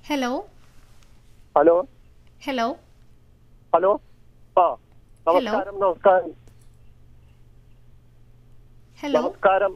Hello hello hello hello ആ നമസ്കാരം നമസ്കാരം ഹലോ നമസ്കാരം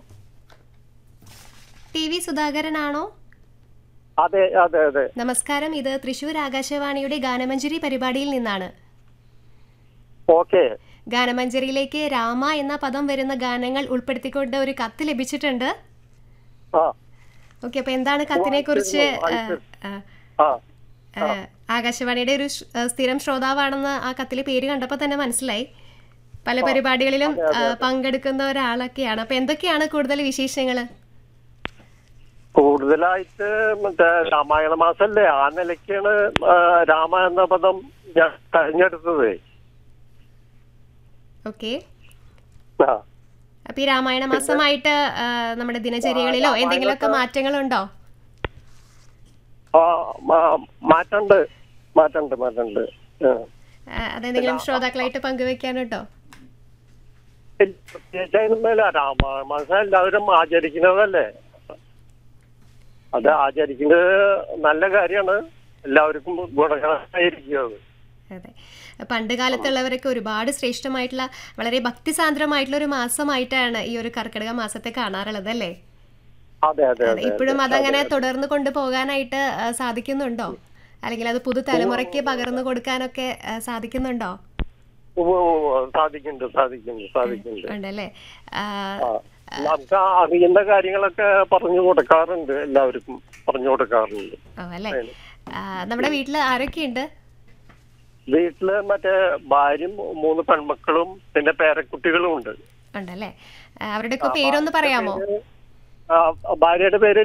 ടി വി സുധാകരനാണോ അതെ അതെ അതെ നമസ്കാരം ഇത് തൃശൂർ ആകാശവാണിയുടെ ഗാനമഞ്ജരി പരിപാടിയിൽ നിന്നാണ് ഓക്കെ ഗാനമഞ്ജരിയിലേക്ക് രാമ എന്ന പദം വരുന്ന ഗാനങ്ങൾ ഉൾപ്പെടുത്തിക്കൊണ്ട് ഒരു കത്ത് ലഭിച്ചിട്ടുണ്ട് ആ ഓക്കെ അപ്പൊ എന്താണ് കത്തിനെ കുറിച്ച് വായിച്ചിരുന്നു, ആ ആകാശവാണിയുടെ ഒരു ഷ്- ആ, സ്ഥിരം ശ്രോതാവാണെന്ന് ആ കത്തിലെ പേര് കണ്ടപ്പോൾ തന്നെ മനസ്സിലായി പല പരിപാടികളിലും ആ, പങ്കെടുക്കുന്ന ഒരാളൊക്കെയാണ് അപ്പൊ എന്തൊക്കെയാണ് കൂടുതൽ വിശേഷങ്ങൾ കൂടുതലായിട്ട് മറ്റേ രാമായണ മാസല്ലേ ആ നിലയ്ക്കാണ് ആ, രാമ എന്ന പദം ഞാൻ തെരഞ്ഞെടുത്തത് ഓക്കെ ആ അപ്പൊ ഈ രാമായണ മാസമായിട്ട് ആ, നമ്മുടെ ദിനചര്യകളിലോ എന്തെങ്കിലുമൊക്കെ മാറ്റങ്ങളുണ്ടോ ആ മാ- മാറ്റണ്ട് മാറ്റണ്ട് മാറ്റണ്ട് ആ. ആ, അതെന്തെങ്കിലും ശ്രോതാക്കളായിട്ട് പങ്കുവെക്കാനുണ്ടോ പ്രത്യേകിച്ചൊന്നുമില്ല രാമായണ മാസം എല്ലാവരും ആചരിക്കുന്നതല്ലേ അത് ആചരിക്കുന്നത് നല്ല കാര്യമാണ് എല്ലാവർക്കും ഗുണകരമായിരിക്കും അത് അതെ പണ്ട് കാലത്തുള്ളവരൊക്കെ ഒരുപാട് ശ്രേഷ്ഠമായിട്ടുള്ള വളരെ ഭക്തിസാന്ദ്രമായിട്ടുള്ള ഒരു മാസമായിട്ടാണ് ഈ ഒരു കർക്കിടക മാസത്തെ കാണാറുള്ളത് അല്ലേ അതെ അതെ അതെ, അതെ ഇപ്പോഴും അതങ്ങനെ തുടർന്ന് കൊണ്ടുപോകാനായിട്ട് ആ, സാധിക്കുന്നുണ്ടോ അല്ലെങ്കിൽ അത് പുതുതലമുറയ്ക്ക് പകർന്നു കൊടുക്കാനൊക്കെ ആ, സാധിക്കുന്നുണ്ടോ ഉവ്വ് ഉവ്വ് സാധിക്കുന്നുണ്ട് സാധിക്കുന്നുണ്ട് സാധിക്കുന്നുണ്ട് ഉണ്ടല്ലേ ആ, ആ. നമുക്ക് അറിയുന്ന കാര്യങ്ങളൊക്കെ പറഞ്ഞു കൊടുക്കാറുണ്ട് എല്ലാവർക്കും പറഞ്ഞു കൊടുക്കാറുണ്ട് ഓ അല്ലേ ആ, നമ്മുടെ വീട്ടിൽ ആരൊക്കെയുണ്ട് വീട്ടില് മറ്റേ ഭാര്യയും മൂന്ന് പെൺമക്കളും പിന്നെ പേരക്കുട്ടികളും ഉണ്ട് ഉണ്ടല്ലേ ആ, അവരുടെയൊക്കെ പേരൊന്ന് പറയാമോ ആ, ഭാര്യയുടെ പേര്